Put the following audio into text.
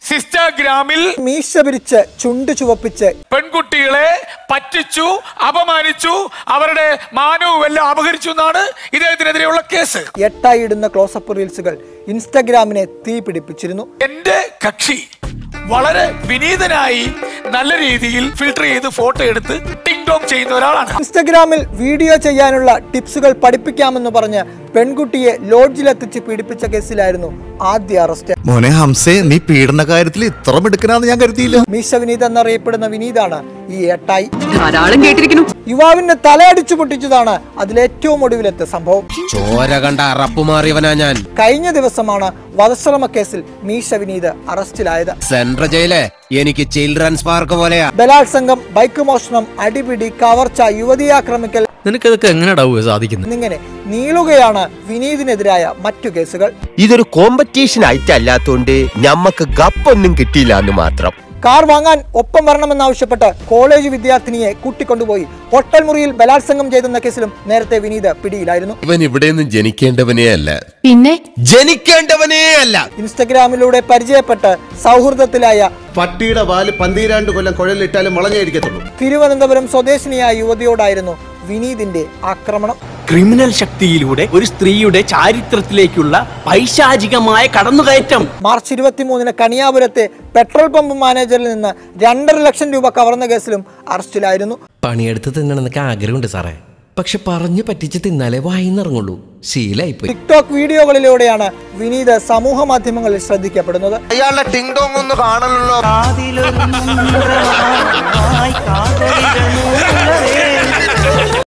സിസ്റ്റാഗ്രാമിൽ മീശ പിരിച്ച് ചുണ്ട് ചുവപ്പിച്ച് പെൺകുട്ടികളെ പറ്റിച്ചു അപമാനിച്ചു അവരുടെ മാനവും എല്ലാം അപഹരിച്ചു എന്നാണ് ഇദ്ദേഹത്തിനെതിരെയുള്ള കേസ് എട്ടായി ഇടുന്ന ക്ലോസപ്പ് റീൽസുകൾ ഇൻസ്റ്റഗ്രാമിനെ തീ പിടിപ്പിച്ചിരുന്നു എന്റെ കക്ഷി വളരെ വിനീതനായി നല്ല രീതിയിൽ ഫിൽട്ടർ ചെയ്ത് ഫോട്ടോ എടുത്ത് ടിങ് ടോങ് ചെയ്യുന്ന ഒരാളാണ് ഇൻസ്റ്റഗ്രാമിൽ വീഡിയോ ചെയ്യാനുള്ള ടിപ്സുകൾ പഠിപ്പിക്കാമെന്ന് പറഞ്ഞ് പെൺകുട്ടിയെ ലോഡ്ജിലെത്തിച്ച് പീഡിപ്പിച്ച കേസിലായിരുന്നു ആദ്യ അറസ്റ്റ് മോനെ ഹംസേ നീ പീഡന കാര്യത്തിൽ ഇത്ര മിടുക്കനാന്ന് ഞാൻ കരുതിയില്ല മീശ വിനീത് എന്നറിയപ്പെടുന്ന വിനീതാണ് ഈ എട്ടായി ധാരാളം കേട്ടിരിക്കുന്നു യുവാവിന്റെ തലയടിച്ചു പൊട്ടിച്ചതാണ് അതിലേറ്റവും ഒടുവിലത്തെ സംഭവം ചോര കണ്ട അറപ്പുമാറിയവനാ ഞാൻ കഴിഞ്ഞ ദിവസമാണ് വധശ്രമ കേസിൽ മീശ വിനീത് അറസ്റ്റിലായത് സെൻട്രൽ ജയില് എനിക്ക് ചിൽഡ്രൻസ് പാർക്ക് പോലെയാ ബലാത്സംഗം ബൈക്ക് മോഷണം അടിപിടി കവർച്ച യുവതിയെ ആക്രമിക്കൽ നിനക്കതൊക്കെ എങ്ങനെയാടാവുക സാധിക്കുന്നത് എന്നിങ്ങനെ നീളുകയാണ് വിനീതിനെതിരായ മറ്റു കേസുകൾ ഇതൊരു കോമ്പറ്റീഷൻ ആയിട്ടല്ലാത്തോണ്ട് ഞമ്മക്ക് ഗപ്പൊന്നും കിട്ടിയില്ല എന്ന് മാത്രം കാർ വാങ്ങാൻ ഒപ്പം വരണമെന്നാവശ്യപ്പെട്ട് കോളേജ് വിദ്യാർത്ഥിനിയെ കൂട്ടിക്കൊണ്ടുപോയി ഹോട്ടൽ മുറിയിൽ ബലാത്സംഗം ചെയ്തെന്ന കേസിലും നേരത്തെ വിനീത് പിടിയിലായിരുന്നു ഇവൻ ഇവിടെയൊന്നും ജനിക്കേണ്ടവനേ അല്ല പിന്നെ ജനിക്കേണ്ടവനേ അല്ല ഇൻസ്റ്റഗ്രാമിലൂടെ പരിചയപ്പെട്ട് സൗഹൃദത്തിലായ പട്ടിയുടെ പാല് പന്തീരാണ്ട് കൊല്ലം കുഴലിട്ടാലും വളഞ്ഞായിരിക്കത്തുള്ളൂ തിരുവനന്തപുരം സ്വദേശിനിയായ യുവതിയോടായിരുന്നു വിനീതിന്റെ ആക്രമണം ക്രിമിനൽ ശക്തിയിലൂടെ ഒരു സ്ത്രീയുടെ ചാരിത്രത്തിലേക്കുള്ള പൈശാചികമായ കടന്നുകയറ്റം മാർച്ച് ഇരുപത്തിമൂന്നിന് കണിയാപുരത്തെ പെട്രോൾ പമ്പ് മാനേജറിൽ നിന്ന് രണ്ടര ലക്ഷം രൂപ കവർന്ന കേസിലും അറസ്റ്റിലായിരുന്നു പണിയെടുത്ത് തിന്നണമെന്നൊക്കെ ആഗ്രഹമുണ്ട് സാറേ പക്ഷെ പറഞ്ഞു പറ്റിച്ച് തിന്നാലേ വായിന്നിറങ്ങുള്ളൂ ശീലായിപ്പോയി ടിക്ടോക്ക് വീഡിയോകളിലൂടെയാണ് വിനീത് സമൂഹ മാധ്യമങ്ങളിൽ ശ്രദ്ധിക്കപ്പെടുന്നത് അയാളുടെ ടിങ് ടോങ് ഒന്ന് കാണണല്ലോ കാതിലൊരു